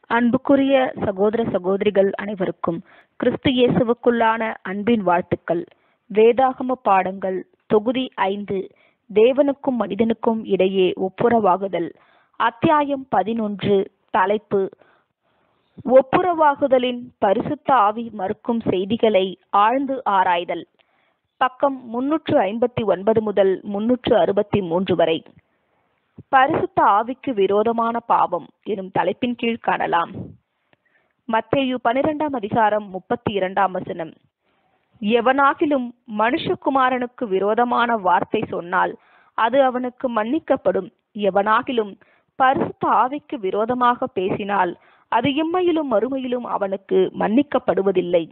அன்புக்குரிய சகோதர சகோதரிகள் அனைவருக்கும் கிறிஸ்து இயேசுவுக்குள்ளான அன்பின் வாழ்த்துக்கள் வேதாகம பாடங்கள் தொகுதி ஐந்து தேவனுக்கும் மனிதனுக்கும் இடையே ஒப்புரவாகுதல் அத்தியாயம் பதினொன்று தலைப்பு ஒப்புரவாகுதலின் பரிசுத்த ஆவி மறுக்கும் செய்திகளை ஆழ்ந்து ஆராய்தல் பக்கம் முன்னூற்று ஐம்பத்தி ஒன்பது முதல் முன்னூற்று அறுபத்தி மூன்று வரை பரிசுத்த ஆவிக்கு விரோதமான பாவம் எனும் தலைப்பின் கீழ் காணலாம் மத்தேயு பனிரெண்டாம் அதிகாரம் முப்பத்தி இரண்டாம் வசனம் எவனாகிலும் மனுஷகுமாரனுக்கு விரோதமான வார்த்தை சொன்னால் அது அவனுக்கு மன்னிக்கப்படும் எவனாகிலும் பரிசுத்த ஆவிக்கு விரோதமாக பேசினால் அது இம்மையிலும் மறுமையிலும் அவனுக்கு மன்னிக்கப்படுவதில்லை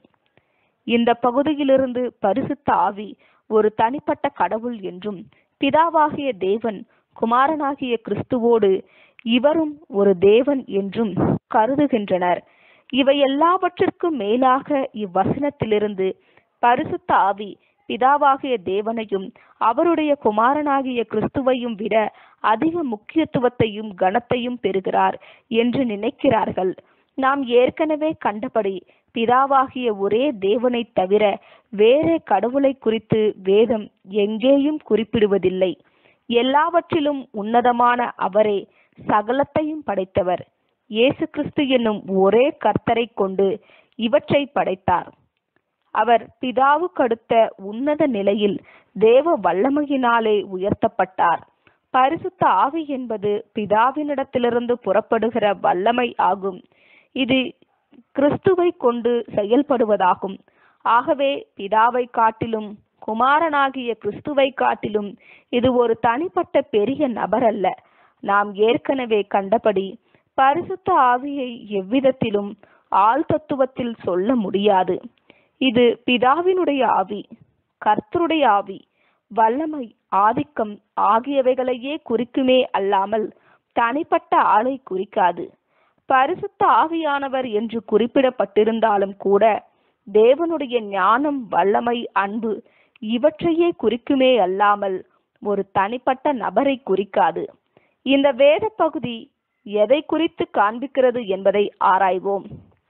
இந்த பகுதியிலிருந்து பரிசுத்த ஆவி ஒரு தனிப்பட்ட கடவுள் என்றும் பிதாவாகிய தேவன் குமாரனாகிய கிறிஸ்துவோடு இவரும் ஒரு தேவன் என்றும் கருதுகின்றனர் இவை எல்லாவற்றிற்கும் மேலாக இவ்வசனத்திலிருந்து பரிசுத்த ஆவி பிதாவாகிய தேவனையும் அவருடைய குமாரனாகிய கிறிஸ்துவையும் விட அதிக முக்கியத்துவத்தையும் கனத்தையும் பெறுகிறார் என்று நினைக்கிறார்கள் நாம் ஏற்கனவே கண்டபடி பிதாவாகிய ஒரே தேவனை தவிர வேறே கடவுளை குறித்து வேதம் எங்கேயும் குறிப்பிடுவதில்லை எல்லாவற்றிலும் உன்னதமான அவரே சகலத்தையும் படைத்தவர் இயேசு கிறிஸ்து என்னும் ஒரே கர்த்தரை கொண்டு இவற்றை படைத்தார் அவர் பிதாவுக்கடுத்த உன்னத நிலையில் தேவ வல்லமையினாலே உயர்த்தப்பட்டார் பரிசுத்த ஆவி என்பது பிதாவினிடத்திலிருந்து புறப்படுகிற வல்லமை ஆகும் இது கிறிஸ்துவை கொண்டு செயல்படுவதாகும் ஆகவே பிதாவை காட்டிலும் குமாரனாகிய கிறிஸ்துவை காட்டிலும் இது ஒரு தனிப்பட்ட பெரிய நபர் அல்ல நாம் ஏற்கனவே கண்டபடி பரிசுத்த ஆவியை எவ்விதத்திலும் ஆள் தத்துவத்தில் சொல்ல முடியாது இது பிதாவினுடைய ஆவி கர்த்தருடைய ஆவி வல்லமை ஆதிக்கம் ஆகியவைகளையே குறிக்குமே அல்லாமல் தனிப்பட்ட ஆளை குறிக்காது பரிசுத்த ஆவியானவர் என்று குறிப்பிடப்பட்டிருந்தாலும் கூட தேவனுடைய ஞானம் வல்லமை அன்பு இவற்றையே குறிக்குமே அல்லாமல் ஒரு தனிப்பட்ட நபரை குறிக்காது இந்த வேத பகுதி எதை குறித்து காண்பிக்கிறது என்பதை ஆராய்வோம்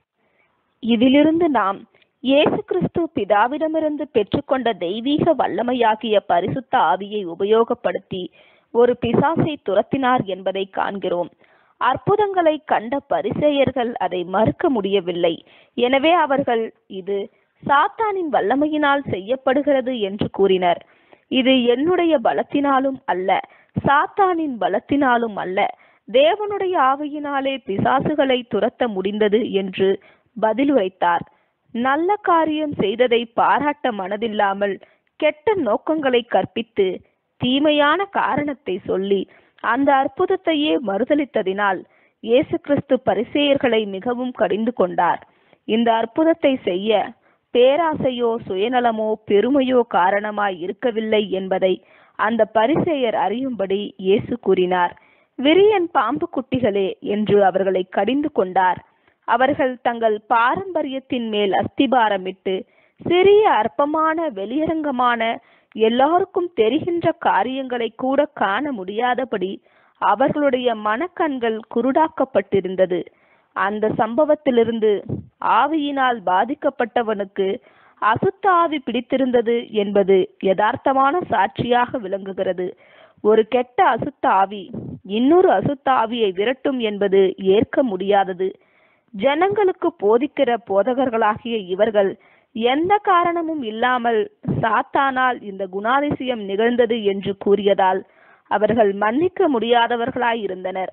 இதிலிருந்து நாம் இயேசு கிறிஸ்து பிதாவிடமிருந்து பெற்றுக்கொண்ட தெய்வீக வல்லமையாகிய பரிசுத்த ஆவியை உபயோகப்படுத்தி ஒரு பிசாசை துரத்தினார் என்பதை காண்கிறோம் அற்புதங்களை கண்ட பரிசேயர்கள் அதை மறுக்க முடியவில்லை எனவே அவர்கள் இது சாத்தானின் வல்லமையினால் செய்யப்படுகிறது என்று கூறினர் இது என்னுடைய பலத்தினாலும் அல்ல சாத்தானின் பலத்தினாலும் அல்ல தேவனுடைய ஆவியினாலே பிசாசுகளை துரத்த முடிந்தது என்று பதில் வைத்தார் நல்ல காரியம் செய்ததை பாராட்ட மனதில்லாமல் கெட்ட நோக்கங்களை கற்பித்து தீமையான காரணத்தை சொல்லி அந்த அற்புதத்தையே மறுதளித்ததினால் இயேசு கிறிஸ்து பரிசேயர்களை மிகவும் கடிந்து கொண்டார் இந்த அற்புதத்தை செய்ய பேராசையோ சுயநலமோ பெருமையோ காரணமாய் இருக்கவில்லை என்பதை அந்த பரிசேயர் அறியும்படி இயேசு கூறினார் விரியன் பாம்பு குட்டிகளே என்று அவர்களை கடிந்து கொண்டார் அவர்கள் தங்கள் பாரம்பரியத்தின் மேல் அஸ்திபாரமிட்டு சிறிய அற்பமான வெளியரங்கமான எல்லாருக்கும் தெரிகின்ற காரியங்களை கூட காண முடியாதபடி அவர்களுடைய மனக்கண்கள் குருடாக்கப்பட்டிருந்தது அந்த சம்பவத்திலிருந்து ஆவியினால் பாதிக்கப்பட்டவனுக்கு அசுத்த ஆவி பிடித்திருந்தது என்பது யதார்த்தமான சாட்சியாக விளங்குகிறது ஒரு கெட்ட அசுத்த ஆவி இன்னொரு அசுத்த ஆவியை விரட்டும் என்பது ஏற்க முடியாதது ஜனங்களுக்கு போதிக்கிற போதகர்களாகிய இவர்கள் எந்த காரணமும் இல்லாமல் சாத்தானால் இந்த குணாதிசயம் நிகழ்ந்தது என்று கூறியதால் அவர்கள் மன்னிக்க முடியாதவர்களாய் இருந்தனர்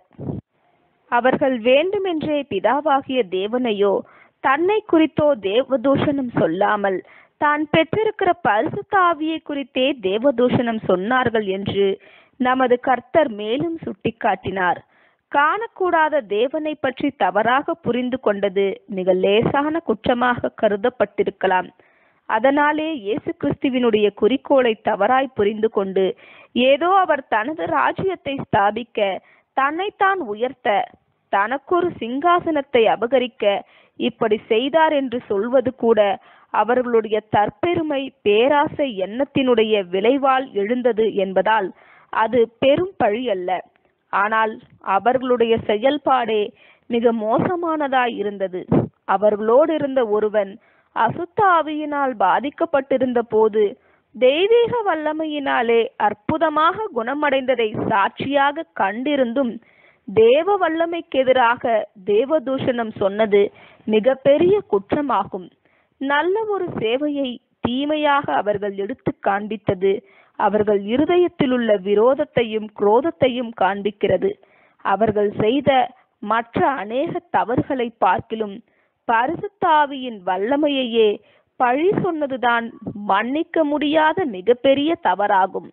அவர்கள் வேண்டுமென்றே பிதாவாகிய தேவனையோ தன்னை குறித்தோ தேவதூஷணம் சொல்லாமல் தான் பெற்றிருக்கிற பரிசுத்த ஆவியை குறித்தே தேவதூஷணம் சொன்னார்கள் என்று நமது கர்த்தர் மேலும் சுட்டிக்காட்டினார் காணக்கூடாத தேவனை பற்றி தவறாக புரிந்து கொண்டது மிக லேசான குற்றமாக கருதப்பட்டிருக்கலாம் அதனாலே இயேசு கிறிஸ்துவினுடைய குறிக்கோளை தவறாய் புரிந்து கொண்டு ஏதோ அவர் தனது ராஜ்யத்தை ஸ்தாபிக்க தன்னைத்தான் உயர்த்த தனக்கொரு சிங்காசனத்தை அபகரிக்க இப்படி செய்தார் என்று சொல்வது கூட அவர்களுடைய தற்பெருமை பேராசை எண்ணத்தினுடைய விளைவால் எழுந்தது என்பதால் அது பெரும் பழி அல்ல ஆனால் அவர்களுடைய செயல்பாடே மிக மோசமானதாய் இருந்தது அவர்களோடு இருந்த ஒருவன் அசுத்த ஆவியினால் பாதிக்கப்பட்டிருந்த போது தெய்வீக வல்லமையினாலே அற்புதமாக குணமடைந்ததை சாட்சியாக கண்டிருந்தும் தேவ வல்லமைக்கு எதிராக தேவதூஷணம் சொன்னது மிகப்பெரிய குற்றமாகும் நல்ல ஒரு சேவையை தீமையாக அவர்கள் எடுத்து காண்பித்தது அவர்கள் இருதயத்தில் உள்ள விரோதத்தையும் குரோதத்தையும் காண்பிக்கிறது அவர்கள் செய்த மற்ற அநேக தவறுகளை பார்க்கிலும் பரிசுத்தாவியின் வல்லமையையே பழி சொன்னதுதான் மன்னிக்க முடியாத மிகப்பெரிய தவறாகும்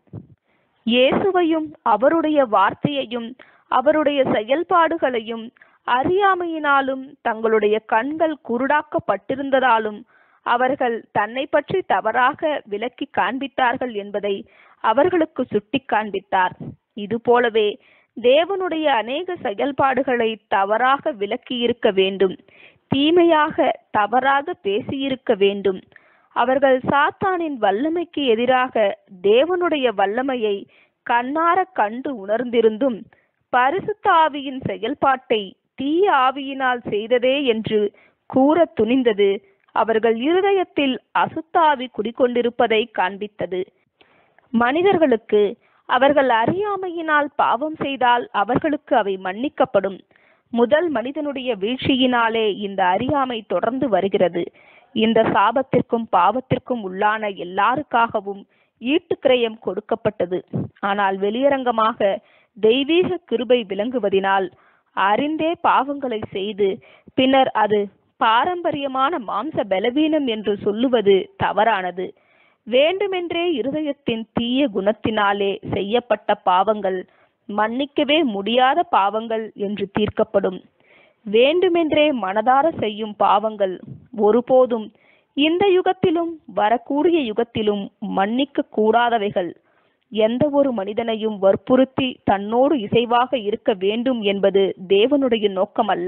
இயேசுவையும் அவருடைய வார்த்தையையும் அவருடைய செயல்பாடுகளையும் அறியாமையினாலும் தங்களுடைய கண்கள் குருடாக்கப்பட்டிருந்ததாலும் அவர்கள் தன்னை பற்றி தவறாக விளக்கி காண்பித்தார்கள் என்பதை அவர்களுக்கு சுட்டி காண்பித்தார் இது போலவே தேவனுடைய அநேக செயல்பாடுகளை தவறாக விளக்கி இருக்க வேண்டும் தீமையாக தவறாக பேசியிருக்க வேண்டும் அவர்கள் சாத்தானின் வல்லமைக்கு எதிராக தேவனுடைய வல்லமையை கண்ணார கண்டு உணர்ந்திருந்தும் பரிசுத்த ஆவியின் செயல்பாட்டை தீய ஆவியினால் செய்ததே என்று கூற துணிந்தது அவர்கள் இருதயத்தில் அசுத்தாவி குடிக்கொண்டிருப்பதை காண்பித்தது மனிதர்களுக்கு அவர்கள் அறியாமையினால் பாவம் செய்தால் அவர்களுக்கு அவை மன்னிக்கப்படும் முதல் மனிதனுடைய வீழ்ச்சியினாலே இந்த அறியாமை தொடர்ந்து வருகிறது இந்த சாபத்திற்கும் பாவத்திற்கும் உள்ளான எல்லாருக்காகவும் ஈட்டுக்கிரயம் கொடுக்கப்பட்டது ஆனால் வெளியரங்கமாக தெய்வீக கிருபை விளங்குவதினால் அறிந்தே பாவங்களை செய்து பின்னர் அது பாரம்பரியமான மாம்ச பலவீனம் என்று சொல்லுவது தவறானது வேண்டுமென்றே இருதயத்தின் தீய குணத்தினாலே செய்யப்பட்ட பாவங்கள் மன்னிக்கவே முடியாத பாவங்கள் என்று தீர்க்கப்படும் வேண்டுமென்றே மனதார செய்யும் பாவங்கள் ஒருபோதும் இந்த யுகத்திலும் வரக்கூடிய யுகத்திலும் மன்னிக்க கூடாதவைகள் எந்த ஒரு மனிதனையும் வற்புறுத்தி தன்னோடு இசைவாக இருக்க வேண்டும் என்பது தேவனுடைய நோக்கமல்ல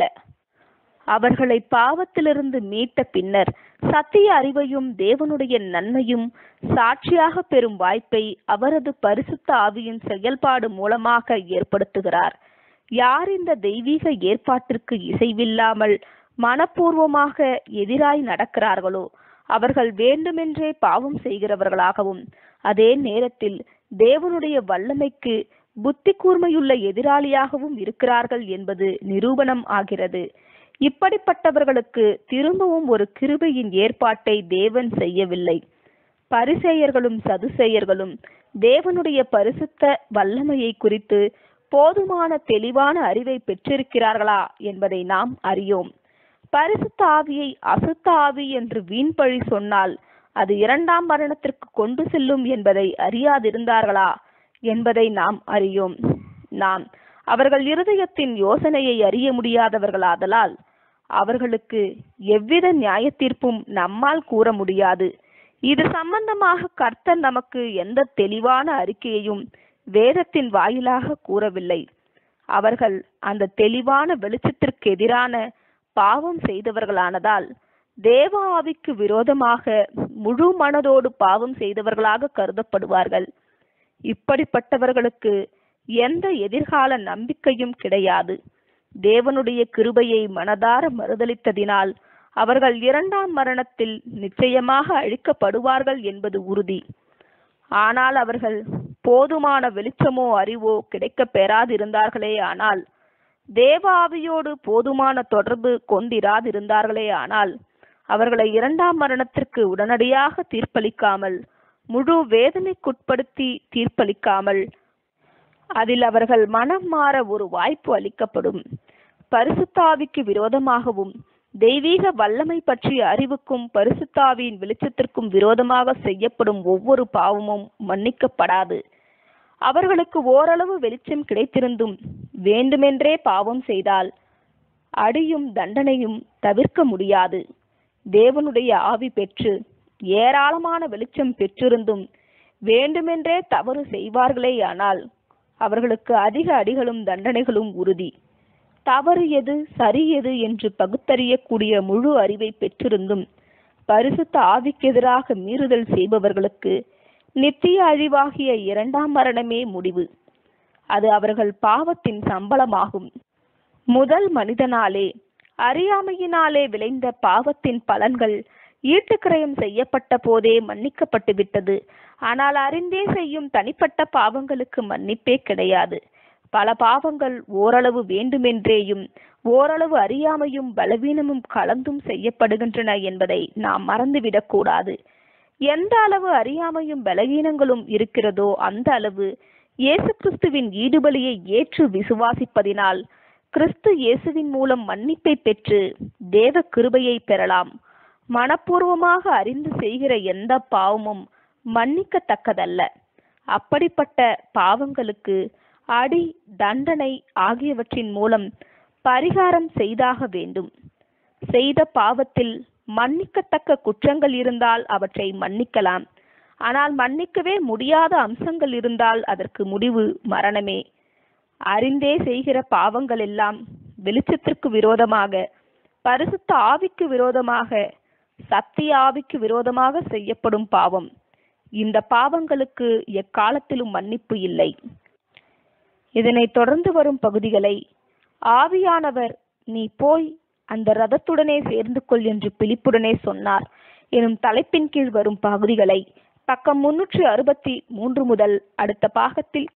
அவர்களை பாவத்திலிருந்து மீட்ட பின்னர் சத்திய அறிவையும் தேவனுடைய நன்மையும் சாட்சியாக பெறும் வாய்ப்பை அவரது பரிசுத்த ஆவியின் செயல்பாடு மூலமாக ஏற்படுத்துகிறார் யார் இந்த தெய்வீக ஏற்பாட்டிற்கு இசைவில்லாமல் மனப்பூர்வமாக எதிராய் நடக்கிறார்களோ அவர்கள் வேண்டுமென்றே பாவம் செய்கிறவர்களாகவும் அதே நேரத்தில் தேவனுடைய வல்லமைக்கு புத்தி கூர்மையுள்ள எதிராளியாகவும் இருக்கிறார்கள் என்பது நிரூபணம் ஆகிறது இப்படிப்பட்டவர்களுக்கு திரும்பவும் ஒரு கிருபையின் ஏற்பாட்டை தேவன் செய்யவில்லை பரிசேயர்களும் சதுசேயர்களும் தேவனுடைய பரிசுத்த வல்லமையை குறித்து போதுமான தெளிவான அறிவை பெற்றிருக்கிறார்களா என்பதை நாம் அறியோம் பரிசுத்த ஆவியை அசுத்த ஆவி என்று வீண்பழி சொன்னால் அது இரண்டாம் மரணத்திற்கு கொண்டு செல்லும் என்பதை அறியாதிருந்தார்களா என்பதை நாம் அறியோம் நாம் அவர்கள் இருதயத்தின் யோசனையை அறிய முடியாதவர்களாதலால் அவர்களுக்கு எவ்வித நியாய தீர்ப்பும் நம்மால் கூற முடியாது இது சம்பந்தமாக கர்த்தர் நமக்கு எந்த தெளிவான அறிக்கையையும் வேதத்தின் வாயிலாக கூறவில்லை அவர்கள் அந்த தெளிவான வெளிச்சத்திற்கு எதிரான பாவம் செய்தவர்களானதால் தேவ ஆவிக்கு விரோதமாக முழு மனதோடு பாவம் செய்தவர்களாக கருதப்படுவார்கள் இப்படிப்பட்டவர்களுக்கு எந்த எதிர்கால நம்பிக்கையும் கிடையாது தேவனுடைய கிருபையை மனதார மறுதலித்ததினால் அவர்கள் இரண்டாம் மரணத்தில் நிச்சயமாக அழிக்கப்படுவார்கள் என்பது உறுதி ஆனால் அவர்கள் போதுமான வெளிச்சமோ அறிவோ கிடைக்கப் பெறாதிருந்தார்களே ஆனால் தேவ ஆவியோடு போதுமான தொடர்பு கொண்டிராதிருந்தார்களே ஆனால் அவர்களை இரண்டாம் மரணத்திற்கு உடனடியாக தீர்ப்பளிக்காமல் முழு வேதனைக்குட்படுத்தி தீர்ப்பளிக்காமல் அதில் அவர்கள் மனம் மாற ஒரு வாய்ப்பு அளிக்கப்படும் பரிசுத்தாவிக்கு விரோதமாகவும் தெய்வீக வல்லமை பற்றிய அறிவுக்கும் பரிசுத்தாவியின் வெளிச்சத்திற்கும் விரோதமாக செய்யப்படும் ஒவ்வொரு பாவமும் மன்னிக்கப்படாது அவர்களுக்கு ஓரளவு வெளிச்சம் கிடைத்திருந்தும் வேண்டுமென்றே பாவம் செய்தால் அடியும் தண்டனையும் தவிர்க்க முடியாது தேவனுடைய ஆவி பெற்று ஏராளமான வெளிச்சம் பெற்றிருந்தும் வேண்டுமென்றே தவறு செய்வார்களேயானால் அவர்களுக்கு அதிக அடிகளும் தண்டனைகளும் உறுதி தவறு எது சரி எது என்று பகுத்தறியக்கூடிய முழு அறிவை பெற்றிருந்தும் பரிசுத்த ஆவிக்கெதிராக மீறுதல் செய்பவர்களுக்கு நித்திய அழிவாகிய இரண்டாம் மரணமே முடிவு அது அவர்கள் பாவத்தின் சம்பளமாகும் முதல் மனிதனாலே அறியாமையினாலே விளைந்த பாவத்தின் பலன்கள் ஈட்டுக்கிரயம் செய்யப்பட்ட போதே மன்னிக்கப்பட்டு விட்டது ஆனால் அறிந்தே செய்யும் தனிப்பட்ட பாவங்களுக்கு மன்னிப்பே கிடையாது பல பாவங்கள் ஓரளவு வேண்டுமென்றேயும் ஓரளவு அறியாமையும் பலவீனமும் கலந்தும் செய்யப்படுகின்றன என்பதை நாம் மறந்துவிடக் கூடாது எந்த அளவு அறியாமையும் பலவீனங்களும் இருக்கிறதோ அந்த அளவு இயேசு கிறிஸ்துவின் ஈடுபலியை ஏற்று விசுவாசிப்பதினால் கிறிஸ்து இயேசுவின் மூலம் மன்னிப்பை பெற்று தேவ கிருபையை பெறலாம் மனப்பூர்வமாக அறிந்து செய்கிற எந்த பாவமும் மன்னிக்கத்தக்கதல்ல அப்படிப்பட்ட பாவங்களுக்கு அடி தண்டனை ஆகியவற்றின் மூலம் பரிகாரம் செய்தாக வேண்டும் செய்த பாவத்தில் மன்னிக்கத்தக்க குற்றங்கள் இருந்தால் அவற்றை மன்னிக்கலாம் ஆனால் மன்னிக்கவே முடியாத அம்சங்கள் இருந்தால் அதற்கு முடிவு மரணமே அறிந்தே செய்கிற பாவங்கள் எல்லாம் வெளிச்சத்திற்கு விரோதமாக பரிசுத்த ஆவிக்கு விரோதமாக சத்திய ஆவிக்கு விரோதமாக செய்யப்படும் பாவம் இந்த பாவங்களுக்கு எக்காலத்திலும் மன்னிப்பு இல்லை இதனைத் தொடர்ந்து வரும் பகுதிகளை ஆவியானவர் நீ போய் அந்த ரதத்துடனே சேர்ந்து கொள் என்று பிலிப்புடனே சொன்னார் எனும் தலைப்பின் கீழ் வரும் பகுதிகளை பக்கம் முன்னூற்றி அறுபத்தி மூன்று முதல் அடுத்த பாகத்தில்